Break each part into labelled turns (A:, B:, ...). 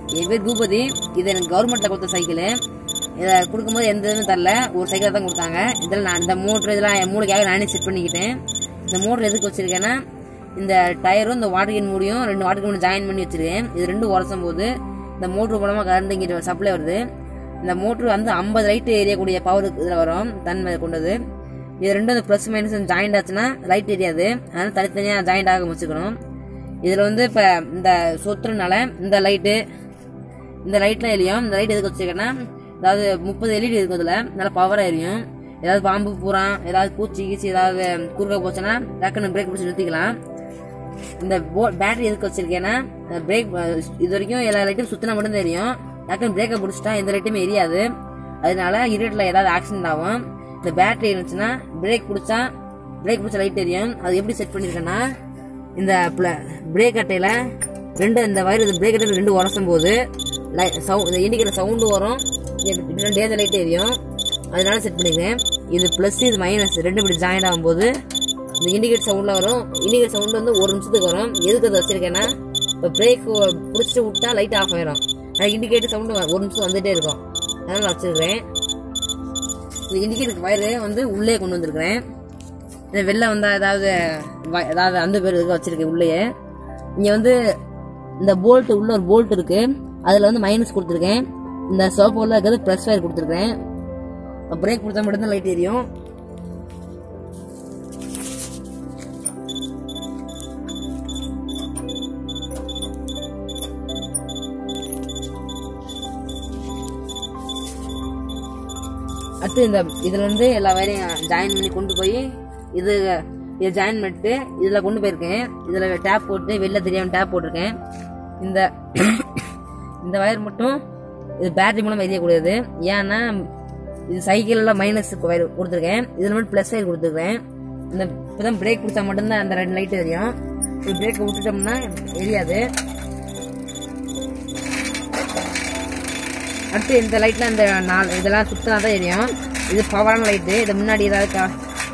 A: என் பேர் பூபதி இது எனக்கு கவர்மெண்ட்ல கொடுத்த சைக்கிள் இதை கொடுக்கும்போது எந்த இதுவும் தரல ஒரு சைக்கிள் தான் கொடுத்தாங்க இதில் நான் இந்த மோட்ரு இதெல்லாம் என் மூளைக்காக நானே செட் பண்ணிக்கிட்டேன் இந்த மோட்ரு எதுக்கு வச்சிருக்கேன்னா இந்த டயரும் இந்த வாட்டர் கேன் மூடியும் ரெண்டு வாட்டர் கேன் ஜாயின் பண்ணி வச்சிருக்கேன் இது ரெண்டும் உரசும் போது இந்த மோட்ரு மூலமாக கரண்ட் இங்கிட்ட சப்ளை வருது இந்த மோட்ரு வந்து ஐம்பது லைட் எரியக்கூடிய பவர் இதில் வரும் தன்மை கொண்டது இது ரெண்டும் இந்த ப்ளஸ் மைனஸ் ஜாயிண்ட் ஆச்சுன்னா லைட் எரியாது அதனால தனித்தனியாக ஜாயிண்ட் ஆக வச்சுக்கணும் இதில் வந்து இப்போ இந்த சொத்துறனால இந்த லைட்டு இந்த லைட்லாம் எரியும் இந்த லைட் எதுக்கு வச்சிருக்கேன்னா அதாவது முப்பது எல்இடி இருக்கும் இதில் நல்லா பவராக எரியும் ஏதாவது பாம்பு பூரா ஏதாவது பூச்சி கீச்சி ஏதாவது குறுக்க போச்சுன்னா டக்குன்னு பிரேக் பிடிச்சி நிறுத்திக்கலாம் இந்த பேட்டரி எதுக்கு வச்சிருக்கேன்னா பிரேக் இது வரைக்கும் எல்லா லைட்டும் சுத்தினா மட்டும் தெரியும் டக்குன்னு பிரேக்கை பிடிச்சிட்டா எந்த லைட்டுமே எரியாது அதனால இருட்டில் ஏதாவது ஆக்சிடென்ட் ஆகும் இந்த பேட்டரி இருந்துச்சுன்னா பிரேக் பிடிச்சா பிரேக் பிடிச்ச லைட் எரியும் அது எப்படி செட் பண்ணியிருக்கேன்னா இந்த பிரேக் அட்டையில் ரெண்டு இந்த வயர் பிரேக் அட்டையில் ரெண்டு உரசும் போது இந்த இண்டிகேட்டர் சவுண்டு வரும் டேஞ்சர் லைட் எரியும் அதனால செட் பண்ணிக்கிறேன் இது ப்ளஸ் இது மைனஸ் ரெண்டு இப்படி ஜாயின் ஆகும்போது இந்த இண்டிகேட் சவுண்டில் வரும் இண்டிகேட் சவுண்ட் வந்து ஒரு நிமிஷத்துக்கு வரும் எதுக்கு அதை வச்சிருக்கேன்னா இப்போ பிரேக் பிடிச்சிட்டு விட்டா லைட் ஆஃப் ஆயிரும் ஆனால் இண்டிகேட்டர் சவுண்டு ஒரு நிமிஷம் வந்துட்டே இருக்கும் அதனால வச்சிருக்கிறேன் இந்த இண்டிகேட்டருக்கு வயரு வந்து உள்ளே கொண்டு வந்திருக்கிறேன் இந்த வெளில வந்தா ஏதாவது வ- ஏதாவது அந்த பேர் இருக்க வச்சிருக்கேன் உள்ளேயே இங்க வந்து இந்த போல்ட் உள்ள ஒரு போல்ட் இருக்கு அதுல வந்து மைனஸ் கொடுத்துருக்கேன் இந்த சோப்பு உள்ள இருக்கிறது ப்ளஸ் வயர் கொடுத்துருக்கேன் பிரேக் கொடுத்தா மட்டும்தான் லைட் எரியும் அடுத்து இந்த இதுல இருந்து எல்லா வயரையும் ஜாயின் பண்ணி கொண்டு போய் இது இதை ஜாயின் பண்ணிட்டு இதுல கொண்டு போயிருக்கேன் இதுல டேப் போட்டு வெளில தெரியாம டேப் போட்டிருக்கேன் இந்த இந்த வயர் மட்டும் இது பேட்டரி மூலம் எரியக்கூடியது ஏன்னா இது சைக்கிள்ல மைனஸ் வயர் கொடுத்துருக்கேன் இதுல மட்டும் ப்ளஸ் வயர் கொடுத்துருக்கேன் இந்த இப்பதான் பிரேக் பிடிச்சா மட்டும்தான் அந்த ரெண்டு லைட் எரியும் இது பிரேக் விட்டுட்டோம்னா எரியாது அடுத்து இந்த லைட்ல இந்த நாலு இதெல்லாம் சுத்தினா தான் எரியும் இது பவரான லைட்டு இது முன்னாடி ஏதாவது கா-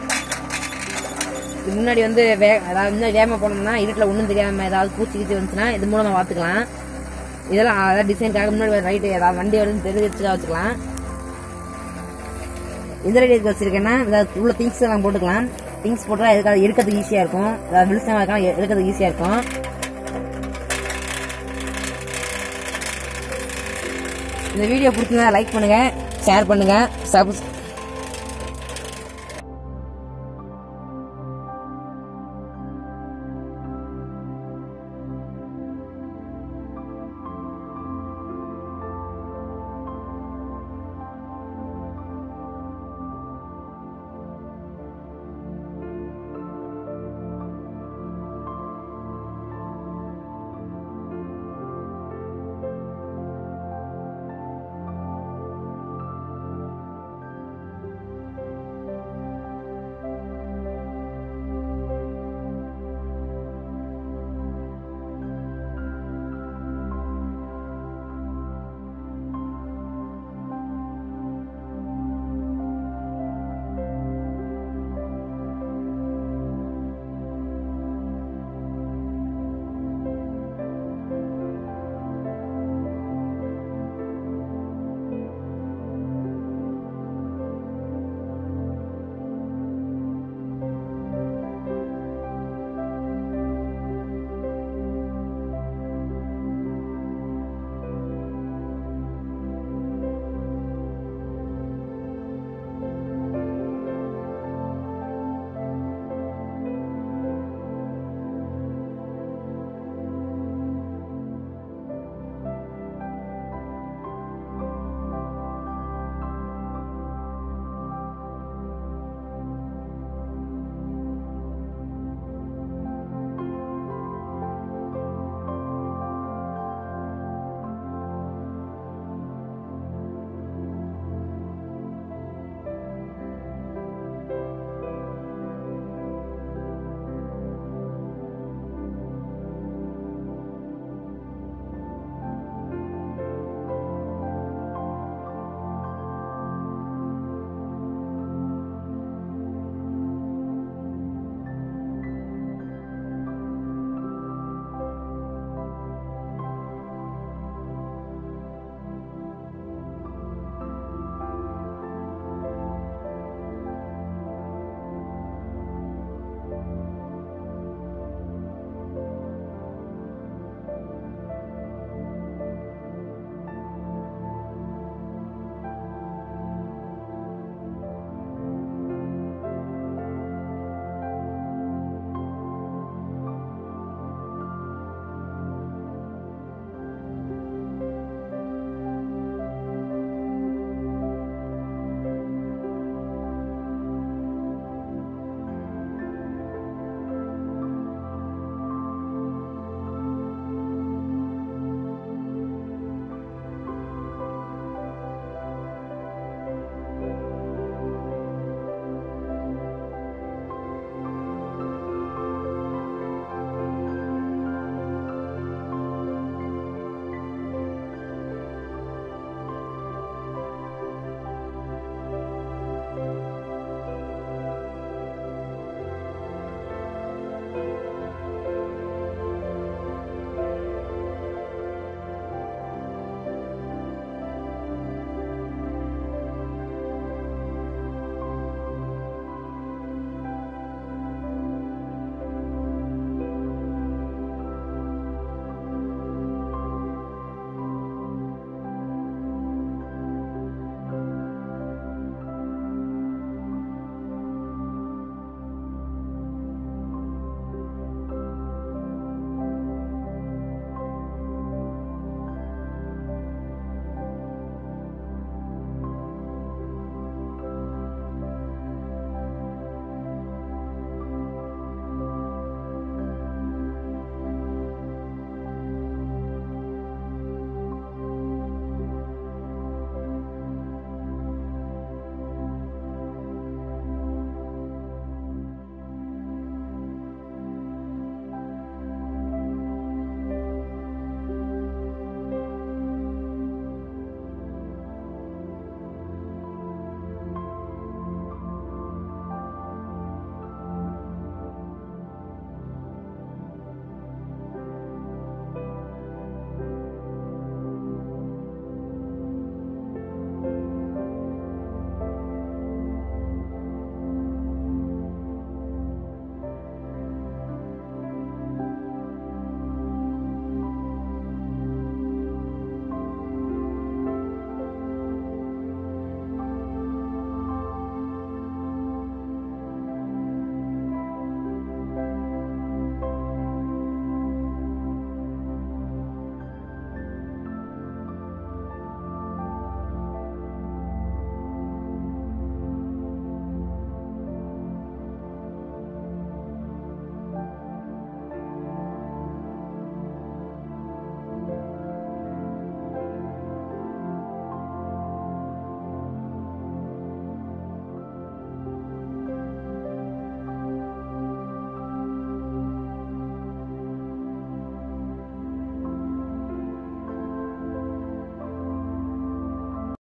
A: இது முன்னாடி வந்து வே அதாவது முன்னாடி வேகமாக போனோம்னா இருட்டில் ஒன்றும் தெரியாம ஏதாவது பூச்சி கீச்சி வந்துச்சுன்னா இது மூலமா பார்த்துக்கலாம் இதெல்லாம் அதாவது டிசைனுக்காக முன்னாடி லைட்டு ஏதாவது வண்டி வருதுன்னு தெரிஞ்சு வச்சுக்கலாம் இந்த லைட் எதுக்கு வச்சிருக்கேன்னா ஏதாவது உள்ள திங்ஸ் எல்லாம் போட்டுக்கலாம் திங்ஸ் போட்டால் எதுக்காக எடுக்கிறதுக்கு ஈஸியாக இருக்கும் அதாவது வெளிச்சமாக இருக்கலாம் எடுக்கிறதுக்கு ஈஸியாக இருக்கும் இந்த வீடியோ பிடிச்சிருந்தா லைக் பண்ணுங்க ஷேர் பண்ணுங்க சப்ஸ்